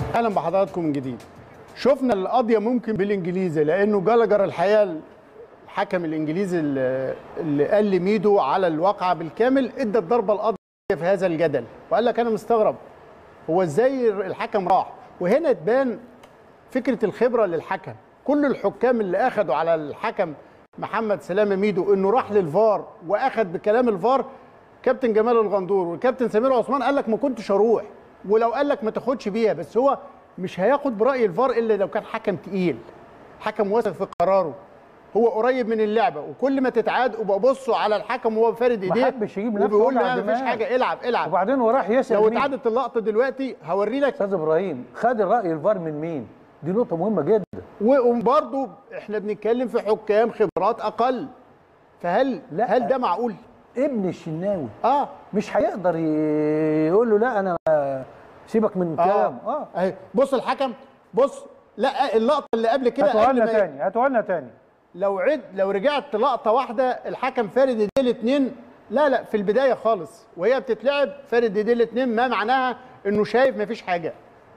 اهلا بحضراتكم من جديد شفنا القضيه ممكن بالانجليزي لانه جلجر الحقيقه الحكم الانجليزي اللي اللي قال لميدو على الواقعه بالكامل ادى الضربه القاضيه في هذا الجدل وقال لك انا مستغرب هو ازاي الحكم راح وهنا تبان فكره الخبره للحكم كل الحكام اللي اخذوا على الحكم محمد سلامه ميدو انه راح للفار واخذ بكلام الفار كابتن جمال الغندور والكابتن سمير عثمان قال لك ما كنتش اروح ولو قال لك ما تاخدش بيها بس هو مش هياخد براي الفار الا لو كان حكم تقيل حكم واثق في قراره هو قريب من اللعبه وكل ما تتعاد وببصوا على الحكم وهو فارد ايديه محدش يجيب نفسه وبيقول وجع لا مفيش دماغ. حاجه العب العب وبعدين هو راح يسال لو مين؟ اتعادت اللقطه دلوقتي هوري لك استاذ ابراهيم خد الراي الفار من مين؟ دي نقطه مهمه جدا وبرضه احنا بنتكلم في حكام خبرات اقل فهل لا. هل ده معقول؟ ابن الشناوي اه مش هيقدر ي- يقول له لا انا سيبك من كلام اه اهي بص الحكم بص لا اللقطه اللي قبل كده هاتوها قبل لنا ما تاني هاتوها لنا تاني لو عد لو رجعت لقطه واحده الحكم فارد ايديه الاثنين لا لا في البدايه خالص وهي بتتلعب فارد ايديه الاثنين ما معناها انه شايف ما فيش حاجه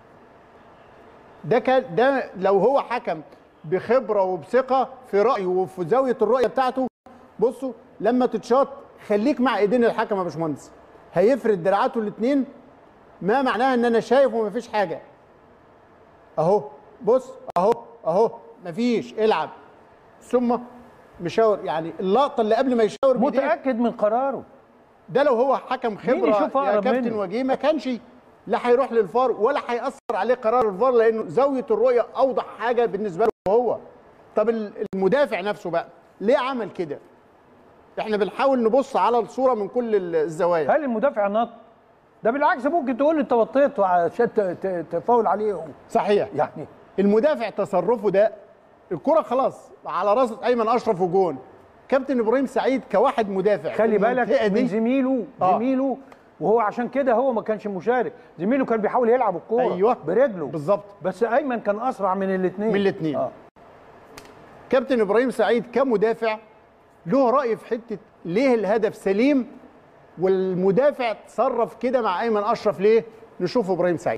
ده كان ده لو هو حكم بخبره وبثقه في رايه وفي زاويه الرؤيه بتاعته بصوا لما تتشاط خليك مع ايدين الحكم يا باشمهندس هيفرد دراعاته الاثنين ما معناها ان انا شايف وما فيش حاجه اهو بص اهو اهو مفيش العب ثم مشاور يعني اللقطه اللي قبل ما يشاور بايديه متاكد من قراره ده لو هو حكم خبره يشوف يا أقرب كابتن منه؟ وجيه ما كانش لا هيروح للفار ولا هيأثر عليه قرار الفار لانه زاويه الرؤيه اوضح حاجه بالنسبه له هو طب ال- المدافع نفسه بقى ليه عمل كده احنا بنحاول نبص على الصوره من كل ال- الزوايا هل المدافع نط؟ ده بالعكس ممكن تقول له انت وطيت عشان ت- ت- تفاول عليهم صحيح يعني المدافع تصرفه ده الكره خلاص على راس ايمن اشرف وجون كابتن ابراهيم سعيد كواحد مدافع خلي في المنطقة بالك من دي زميله آه. زميله وهو عشان كده هو ما كانش مشارك زميله كان بيحاول يلعب الكوره ايوه برجله بالظبط بس ايمن كان اسرع من الاثنين من الاتنين. آه. كابتن ابراهيم سعيد كمدافع له راي في حته ليه الهدف سليم والمدافع تصرف كده مع ايمن اشرف ليه نشوف ابراهيم سعيد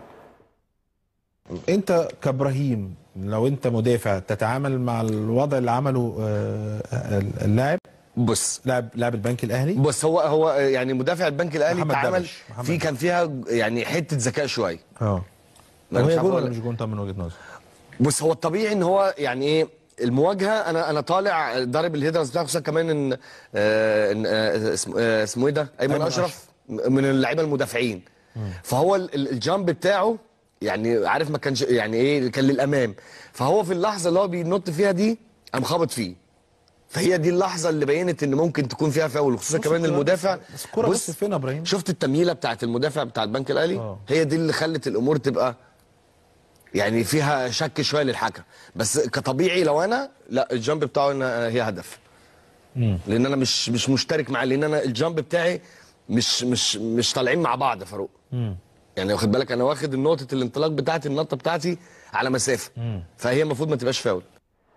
انت كابراهيم لو انت مدافع تتعامل مع الوضع اللي عمله آه، اللاعب بص لاعب لاعب البنك الاهلي بص هو هو يعني مدافع البنك الاهلي محمد اتعامل دبش. محمد في كان فيها يعني حته ذكاء شويه اه أنا مش وهي عارف جون أقول ولا لك. مش جون طب من وجهه نظر بص هو الطبيعي ان هو يعني ايه المواجهه انا انا طالع ضارب الهيدرز بتاعه خصوصا كمان ان آه، إن، آه، اسمه آه، اسمه ايه ده ايمن أيمن اشرف من اللعيبه المدافعين فهو ال- ال- الجامب بتاعه يعني عارف ما كانش يعني ايه كان للامام فهو في اللحظه اللي هو بينط فيها دي قام خابط فيه فهي دي اللحظه اللي بينت ان ممكن تكون فيها فاول خصوصا بص كمان الكرة- المدافع بس الكرة بص فين يا ابراهيم شفت التمييله بتاعت المدافع بتاع البنك الاهلي آه. هي دي اللي خلت الامور تبقى يعني فيها شك شويه للحكم بس كطبيعي لو انا لا الجامب بتاعه إن هي هدف مم. لان انا مش مش مشترك معاه لان انا الجامب بتاعي مش مش مش طالعين مع بعض يا فاروق مم. يعني واخد بالك انا واخد نقطه الانطلاق بتاعتي النطه بتاعتي على مسافه مم. فهي المفروض ما تبقاش فاول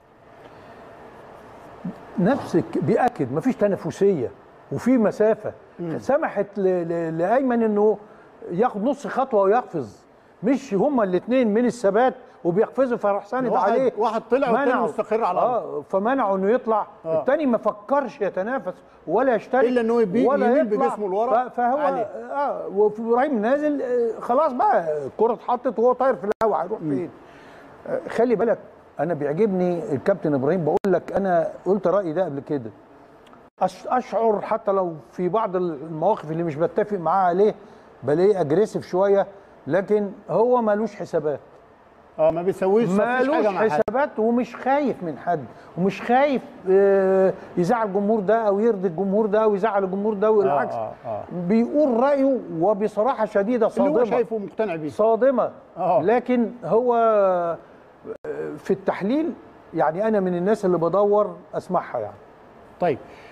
نفس بيأكد مفيش تنافسيه وفي مسافه سمحت ل- ل- لايمن انه ياخد نص خطوه ويقفز مش هما الاثنين من الثبات وبيقفزوا فراح ساند واحد- عليه واحد طلع والتاني منعه. مستقر على الأرض. اه فمنعه انه يطلع آه. الثاني ما فكرش يتنافس ولا يشترك إلا إنه يبي- ولا يميل يطلع. بجسمه لورا ف- فهو عليه. اه وفي ابراهيم نازل آه، خلاص بقى الكره اتحطت وهو طاير في الهواء هيروح فين آه، خلي بالك انا بيعجبني الكابتن ابراهيم بقول لك انا قلت رايي ده قبل كده أش- اشعر حتى لو في بعض المواقف اللي مش بتفق معاه عليه بلاقيه اجريسيف شويه لكن هو مالوش حسابات اه ما بيسويش مفيش مالوش حاجه مع حد حسابات ومش خايف من حد ومش خايف آه، يزعل الجمهور ده او يرضي الجمهور ده او يزعل الجمهور ده والعكس آه، آه. بيقول رايه وبصراحه شديده اللي هو صادمه شايفه مقتنع بيه صادمه آه. لكن هو آه، في التحليل يعني انا من الناس اللي بدور اسمعها يعني طيب